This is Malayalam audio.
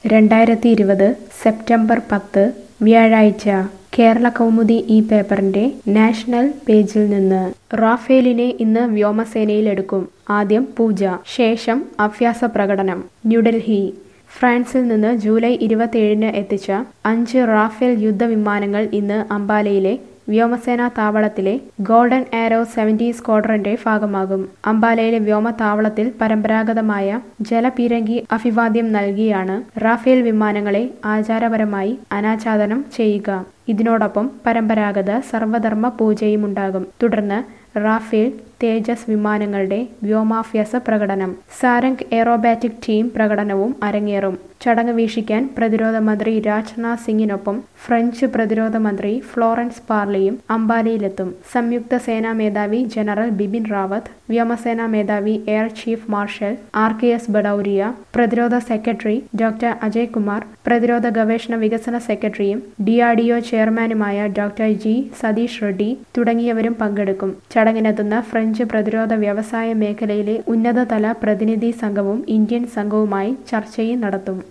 രണ്ടായിരത്തി ഇരുപത് സെപ്റ്റംബർ പത്ത് വ്യാഴാഴ്ച കേരള കൗമുദി ഈ പേപ്പറിന്റെ നാഷണൽ പേജിൽ നിന്ന് റാഫേലിനെ ഇന്ന് വ്യോമസേനയിലെടുക്കും ആദ്യം പൂജ ശേഷം അഭ്യാസ പ്രകടനം ന്യൂഡൽഹി ഫ്രാൻസിൽ നിന്ന് ജൂലൈ ഇരുപത്തിയേഴിന് എത്തിച്ച അഞ്ച് റാഫേൽ യുദ്ധവിമാനങ്ങൾ ഇന്ന് അംബാലയിലെ വ്യോമസേനാ താവളത്തിലെ ഗോൾഡൻ ആരോ സെവന്റി സ്ക്വാഡ്രന്റെ ഭാഗമാകും അംബാലയിലെ വ്യോമതാവളത്തിൽ പരമ്പരാഗതമായ ജലപീരങ്കി അഭിവാദ്യം നൽകിയാണ് റാഫേൽ വിമാനങ്ങളെ ആചാരപരമായി അനാച്ഛാദനം ചെയ്യുക ഇതിനോടൊപ്പം പരമ്പരാഗത സർവധർമ്മ പൂജയുമുണ്ടാകും തുടർന്ന് റാഫേൽ തേജസ് വിമാനങ്ങളുടെ വ്യോമാഭ്യാസ പ്രകടനം സാരംഗ് എയറോബാറ്റിക് ടീം പ്രകടനവും അരങ്ങേറും ചടങ്ങ് വീക്ഷിക്കാൻ പ്രതിരോധ മന്ത്രി രാജ്നാഥ് സിംഗിനൊപ്പം ഫ്രഞ്ച് പ്രതിരോധ മന്ത്രി ഫ്ലോറൻസ് പാർലിയും അംബാലയിലെത്തും സംയുക്ത സേനാ മേധാവി ജനറൽ ബിപിൻ റാവത്ത് വ്യോമസേനാ മേധാവി air chief marshal R K S Bhadauria പ്രതിരോധ സെക്രട്ടറി ഡോക്ടർ അജയ് കുമാർ പ്രതിരോധ ഗവേഷണ വികസന സെക്രട്ടറിയും ഡിആർഡിഒ ചെയർമാനുമായ ഡോക്ടർ ജി സതീഷ് റെഡ്ഡി തുടങ്ങിയവരും പങ്കെടുക്കും ചടങ്ങിനെത്തുന്ന ഫ്രഞ്ച് പ്രതിരോധ വ്യവസായ മേഖലയിലെ ഉന്നതതല പ്രതിനിധി സംഘവും ഇന്ത്യൻ സംഘവുമായി ചർച്ചയും നടത്തും